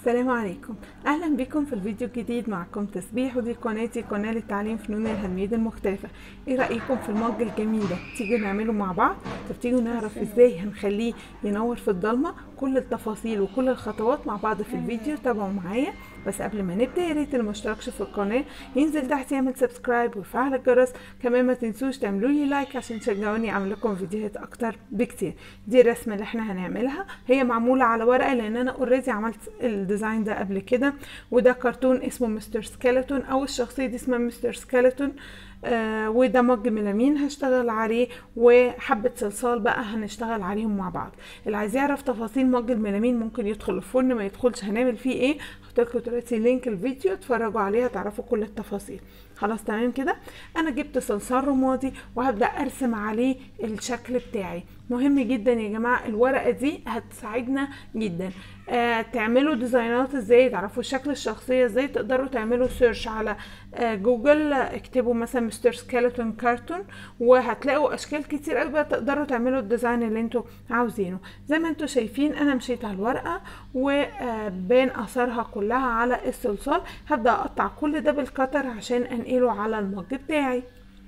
السلام عليكم اهلا بكم في الفيديو الجديد معكم تسبيح ودي قناتي قناه للتعليم فنون الهندميد المختلفه ايه رايكم في المج الجميل ده تيجي نعمله مع بعض طب تيجوا نعرف ازاي هنخليه ينور في الضلمه كل التفاصيل وكل الخطوات مع بعض في الفيديو تابعوا معايا بس قبل ما نبدا يا ريت اللي مشتركش في القناه ينزل تحت يعمل سبسكرايب ويفعل الجرس كمان ما تنسوش تعملوا لي لايك عشان تشجعوني اعمل لكم فيديوهات اكتر بكتير دي الرسمه اللي احنا هنعملها هي معموله على ورقه لان انا اوريدي عملت الديزاين ده قبل كده وده كرتون اسمه مستر سكيلتون او الشخصيه دي اسمها مستر سكيلتون آه وده مج ميلامين هشتغل عليه وحبة صلصال بقى هنشتغل عليهم مع بعض اللي عايز يعرف تفاصيل مج الميلامين ممكن يدخل الفرن ما يدخلش هنعمل فيه ايه هحط دلوقتي لينك الفيديو اتفرجوا عليها تعرفوا كل التفاصيل خلاص تمام كده انا جبت صلصال رمادي وهبدا ارسم عليه الشكل بتاعي مهم جدا يا جماعه الورقه دي هتساعدنا جدا آه تعملوا ديزاينات ازاي تعرفوا شكل الشخصيه ازاي تقدروا تعملوا سيرش على آه جوجل اكتبوا مثلا مستر سكيلتون كارتون وهتلاقوا اشكال كتير قوي تقدروا تعملوا الديزاين اللي انتوا عاوزينه زي ما انتوا شايفين انا مشيت على الورقه وبان اثرها كلها على الصلصال هبدا اقطع كل ده بالكتر عشان انقله على المج بتاعي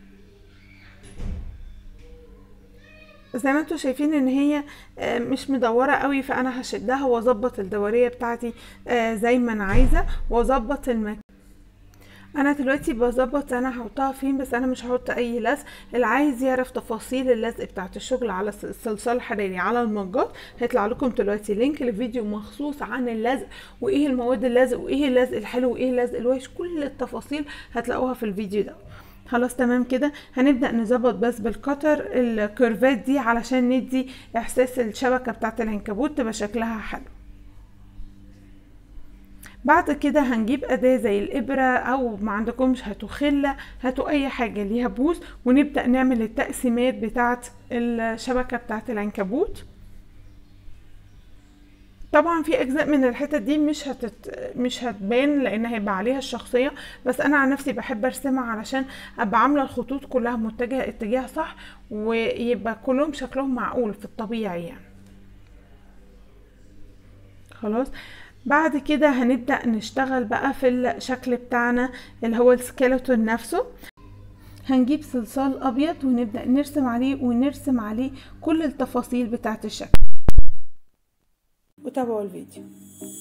زي ما انتوا شايفين ان هي مش مدوره قوي فانا هشدها واظبط الدوريه بتاعتي زي ما انا عايزه واظبط المكان انا دلوقتي بظبط انا هحطها فين بس انا مش هحط اي لزق اللي عايز يعرف تفاصيل اللزق بتاعت الشغل على الصلصال الحراري على المجات هيطلع لكم دلوقتي لينك لفيديو مخصوص عن اللزق وايه المواد اللزق وايه اللزق الحلو وايه اللزق الوحش كل التفاصيل هتلاقوها في الفيديو ده خلاص تمام كده هنبدا نظبط بس بالقطر الكيرفات دي علشان ندي احساس الشبكه بتاعت العنكبوت تبقى شكلها حلو بعد كده هنجيب اداة زي الابرة او ما عندكمش هاتوا خلة هاتوا اي حاجة ليها بوز ونبدأ نعمل التقسيمات بتاعت الشبكة بتاعت العنكبوت طبعا في اجزاء من الحتت دي مش هتت... مش هتبان لان هيبقى عليها الشخصيه بس انا عن نفسي بحب ارسمها علشان ابقى عامله الخطوط كلها متجهه اتجاه صح ويبقى كلهم شكلهم معقول في الطبيعي يعني خلاص بعد كده هنبدأ نشتغل بقى في الشكل بتاعنا اللي هو السكيلتون نفسه هنجيب صلصال ابيض ونبدأ نرسم عليه ونرسم عليه كل التفاصيل بتاعت الشكل وتابعوا الفيديو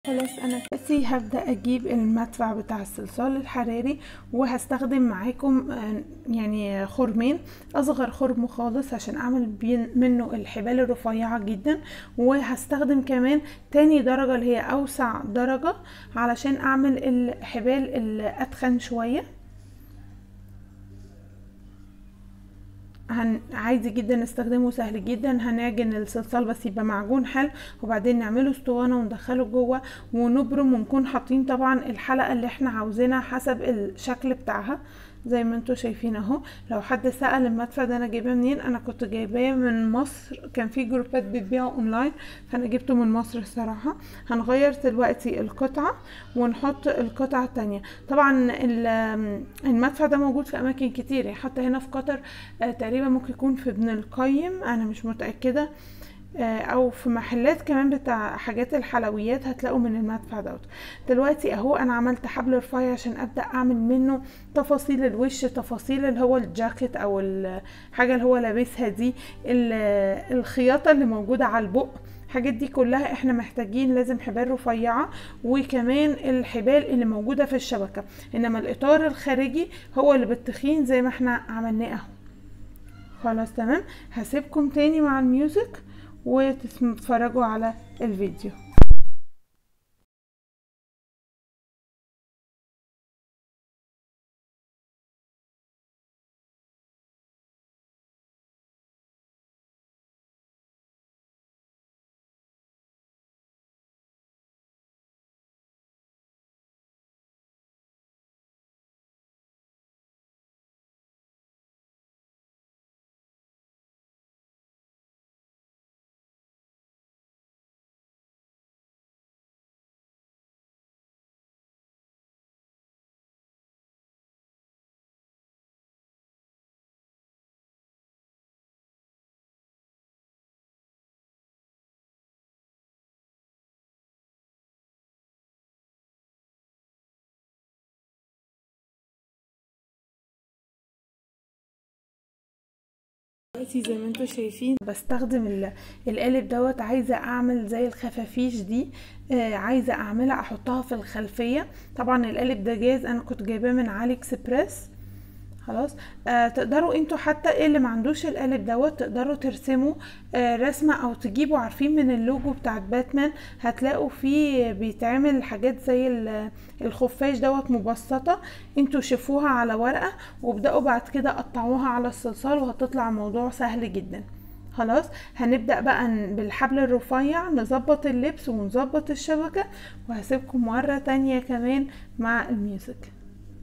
خلاص انا دلوقتي هبدا اجيب المدفع بتاع الصلصال الحراري وهستخدم معاكم يعني خرمين اصغر خرم خالص عشان اعمل منه الحبال الرفيعه جدا وهستخدم كمان تاني درجه اللي هي اوسع درجه علشان اعمل الحبال الاتخن شويه هن... عادي جدا نستخدمه سهل جدا هنعجن الصلصال بس يبقى معجون حلو وبعدين نعمله اسطوانه وندخله جوه ونبرم ونكون حاطين طبعا الحلقه اللي احنا عاوزينها حسب الشكل بتاعها زي ما انتوا شايفين اهو لو حد سأل المدفع ده انا جايباه منين انا كنت جايباه من مصر كان في جروبات بتبيعه اونلاين فانا جبته من مصر الصراحة هنغير دلوقتي القطعة ونحط القطعة التانية طبعا المدفع ده موجود في اماكن كتير يعني حتى هنا في قطر آه تقريبا ممكن يكون في ابن القيم انا مش متأكدة او في محلات كمان بتاع حاجات الحلويات هتلاقوا من المدفع دوت دلوقتي اهو انا عملت حبل رفيع عشان ابدا اعمل منه تفاصيل الوش تفاصيل اللي هو الجاكيت او الحاجه اللي هو لابسها دي الخياطه اللي موجوده على البق الحاجات دي كلها احنا محتاجين لازم حبال رفيعة وكمان الحبال اللي موجودة في الشبكة انما الاطار الخارجي هو اللي بالتخين زي ما احنا عملناه اهو خلاص تمام هسيبكم تاني مع الميوزك وتتفرجوا على الفيديو دلوقتي زي ما انتوا شايفين بستخدم القالب دوت عايزه اعمل زي الخفافيش دي آه عايزه اعملها احطها في الخلفيه طبعا القالب ده جاهز انا كنت جايباه من علي اكسبريس خلاص آه تقدروا انتوا حتى اللي ما عندوش القالب دوت تقدروا ترسموا آه رسمه او تجيبوا عارفين من اللوجو بتاعت باتمان هتلاقوا فيه بيتعمل حاجات زي الخفاش دوت مبسطه انتوا شوفوها على ورقه وابداوا بعد كده قطعوها على الصلصال وهتطلع الموضوع سهل جدا خلاص هنبدأ بقى بالحبل الرفيع نظبط اللبس ونظبط الشبكة وهسيبكم مرة تانية كمان مع الميوزك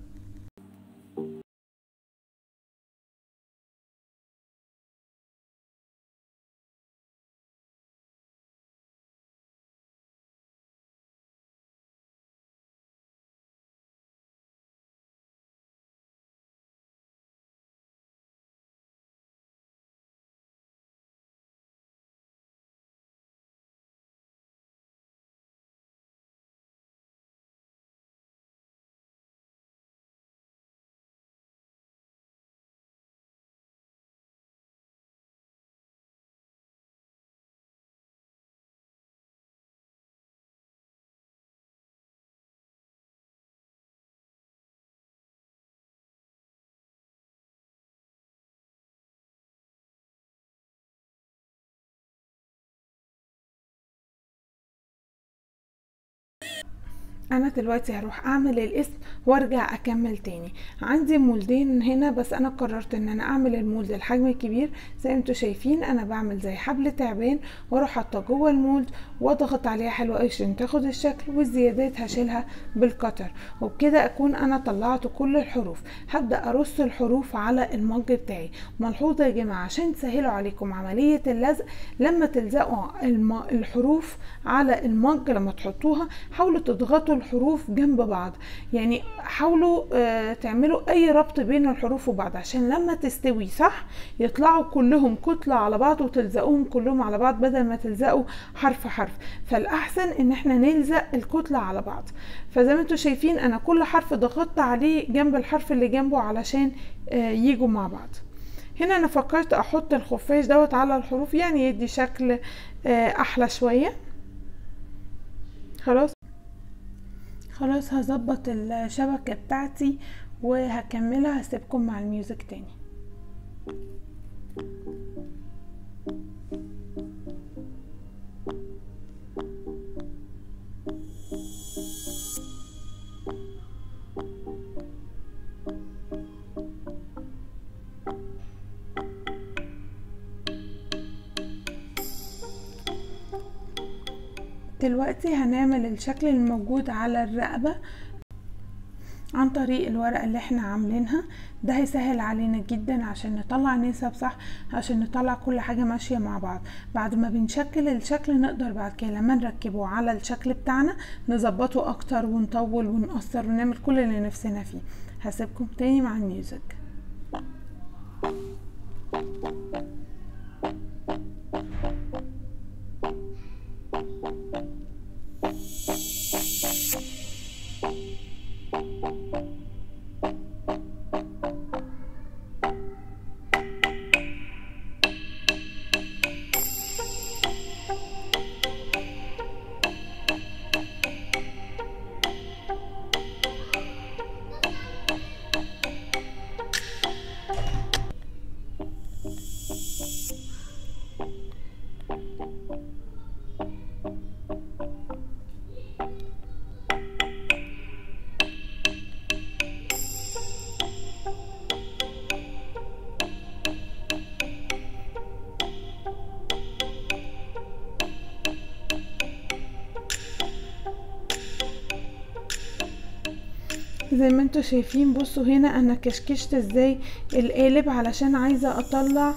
انا دلوقتي هروح اعمل الاسم وارجع اكمل تاني عندي مولدين هنا بس انا قررت ان انا اعمل المولد الحجم الكبير زي ما انتوا شايفين انا بعمل زي حبل تعبان واروح حاطه جوه المولد واضغط عليها حلو قوي عشان تاخد الشكل والزيادات هشيلها بالقطر وبكده اكون انا طلعت كل الحروف هبدا ارص الحروف على المج بتاعي ملحوظه يا جماعه عشان تسهلوا عليكم عمليه اللزق لما تلزقوا الحروف على المج لما تحطوها حاولوا تضغطوا الحروف جنب بعض يعني حاولوا آه تعملوا اي ربط بين الحروف وبعض عشان لما تستوي صح يطلعوا كلهم كتلة على بعض وتلزقوهم كلهم على بعض بدل ما تلزقوا حرف حرف فالاحسن ان احنا نلزق الكتلة على بعض فزي ما انتوا شايفين انا كل حرف ضغطت عليه جنب الحرف اللي جنبه علشان آه يجوا مع بعض هنا انا فكرت احط الخفاش دوت على الحروف يعني يدي شكل آه احلى شوية خلاص خلاص هظبط الشبكة بتاعتي وهكملها هسيبكم مع الميوزك تاني دلوقتي هنعمل الشكل الموجود على الرقبة عن طريق الورقة اللي احنا عاملينها ده هيسهل علينا جدا عشان نطلع نسب صح عشان نطلع كل حاجة ماشية مع بعض بعد ما بنشكل الشكل نقدر بعد كده لما نركبه على الشكل بتاعنا نظبطه اكتر ونطول ونقصر ونعمل كل اللي نفسنا فيه هسيبكم تاني مع الميوزك زي ما انتوا شايفين بصوا هنا انا كشكشت ازاي القالب علشان عايزه اطلع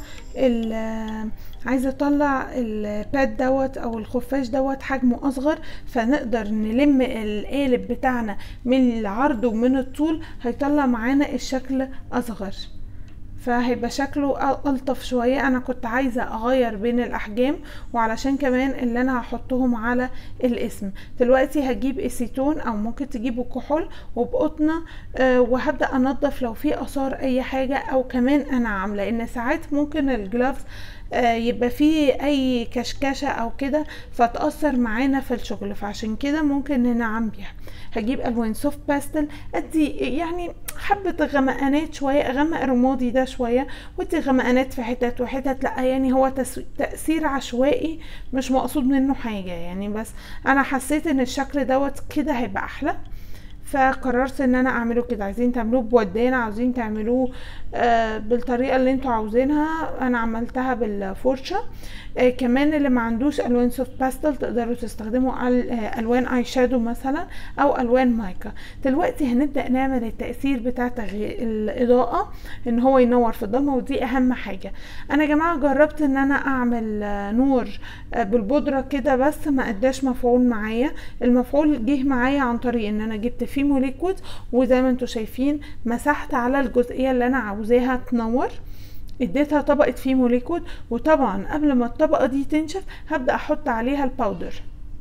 ال عايزه اطلع الباد دوت او الخفاش دوت حجمه اصغر فنقدر نلم القالب بتاعنا من العرض ومن الطول هيطلع معانا الشكل اصغر فهيبقى شكله ألطف شوية أنا كنت عايزة أغير بين الأحجام وعلشان كمان اللي أنا هحطهم على الاسم دلوقتي هجيب اسيتون أو ممكن تجيبوا كحول وبقطنة آه وهبدأ أنضف لو في آثار أي حاجة أو كمان أنعم لأن ساعات ممكن الجلافز آه يبقى فيه اي كشكشه او كده فتاثر معانا في الشغل فعشان كده ممكن ننعم بيها هجيب الوان سوفت باستل ادي يعني حبه غمقانات شويه اغمق رمادي ده شويه ودي غمقانات في حتت وحتت لا يعني هو تاثير عشوائي مش مقصود منه حاجه يعني بس انا حسيت ان الشكل دوت كده هيبقى احلى فقررت ان انا اعمله كده عايزين تعملوه بودان عاوزين تعملوه آه بالطريقه اللي انتوا عاوزينها انا عملتها بالفرشه آه كمان اللي ما عندوش الوان سوفت باستل تقدروا تستخدموا آه الوان اي شادو مثلا او الوان مايكا دلوقتي هنبدا نعمل التاثير بتاع الاضاءه ان هو ينور في الضلمه ودي اهم حاجه انا يا جماعه جربت ان انا اعمل نور بالبودره كده بس ما اداش مفعول معايا المفعول جه معايا عن طريق ان انا جبت فيمو ليكويد وزي ما انتوا شايفين مسحت على الجزئيه اللي انا عاوزاها تنور اديتها طبقه فيمو ليكويد وطبعا قبل ما الطبقه دي تنشف هبدا احط عليها الباودر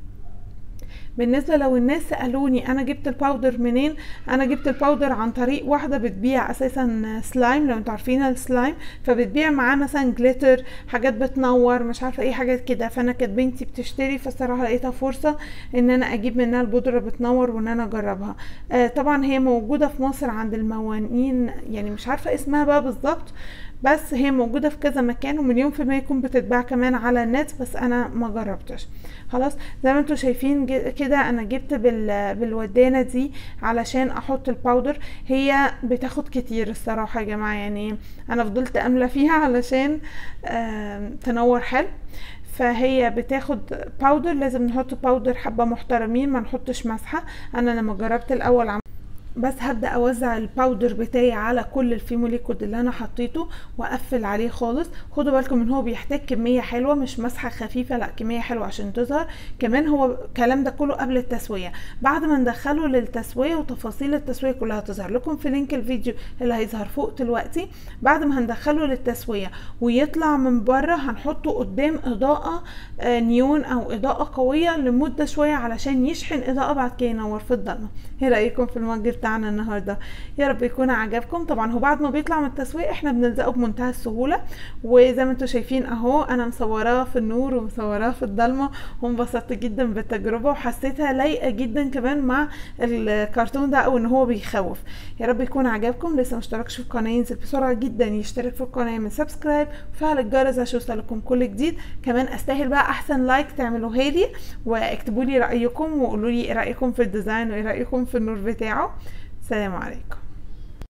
بالنسبه لو الناس سالوني انا جبت الباودر منين انا جبت الباودر عن طريق واحده بتبيع اساسا سلايم لو انتوا عارفين السلايم فبتبيع معاه مثلا جليتر حاجات بتنور مش عارفه ايه حاجات كده فانا كانت بنتي بتشتري فالصراحه لقيتها فرصه ان انا اجيب منها البودره بتنور وان انا اجربها آه طبعا هي موجوده في مصر عند الموانين يعني مش عارفه اسمها بقى بالظبط بس هي موجودة في كذا مكان ومليون في المية يكون بتتباع كمان على النت بس انا ما جربتش خلاص زي ما انتوا شايفين كده انا جبت بال بالودانة دي علشان احط الباودر هي بتاخد كتير الصراحة يا جماعة يعني انا فضلت املى فيها علشان تنور حلو فهي بتاخد باودر لازم نحط باودر حبة محترمين ما نحطش مسحة انا لما جربت الاول عم بس هبدا اوزع الباودر بتاعي على كل الفيمو ليكويد اللي انا حطيته واقفل عليه خالص خدوا بالكم ان هو بيحتاج كميه حلوه مش مسحه خفيفه لا كميه حلوه عشان تظهر كمان هو الكلام ده كله قبل التسويه بعد ما ندخله للتسويه وتفاصيل التسويه كلها هتظهر لكم في لينك الفيديو اللي هيظهر فوق دلوقتي بعد ما هندخله للتسويه ويطلع من بره هنحطه قدام اضاءه نيون او اضاءه قويه لمده شويه علشان يشحن اضاءه بعد كده ينور في الضلمه ايه رايكم في المج بتاعنا بتاعنا النهارده يا رب يكون عجبكم طبعا هو بعد ما بيطلع من التسويق احنا بنلزقه بمنتهى السهوله وزي ما انتم شايفين اهو انا مصوراه في النور ومصوراه في الضلمه وانبسطت جدا بالتجربه وحسيتها لايقه جدا كمان مع الكرتون ده او ان هو بيخوف يا رب يكون عجبكم لسه مشتركش في القناه ينزل بسرعه جدا يشترك في القناه من سبسكرايب وفعل الجرس عشان يوصلكم كل جديد كمان استاهل بقى احسن لايك تعملوها لي واكتبوا لي رايكم وقولوا لي ايه رايكم في الديزاين وايه رايكم في النور بتاعه سلام عليكم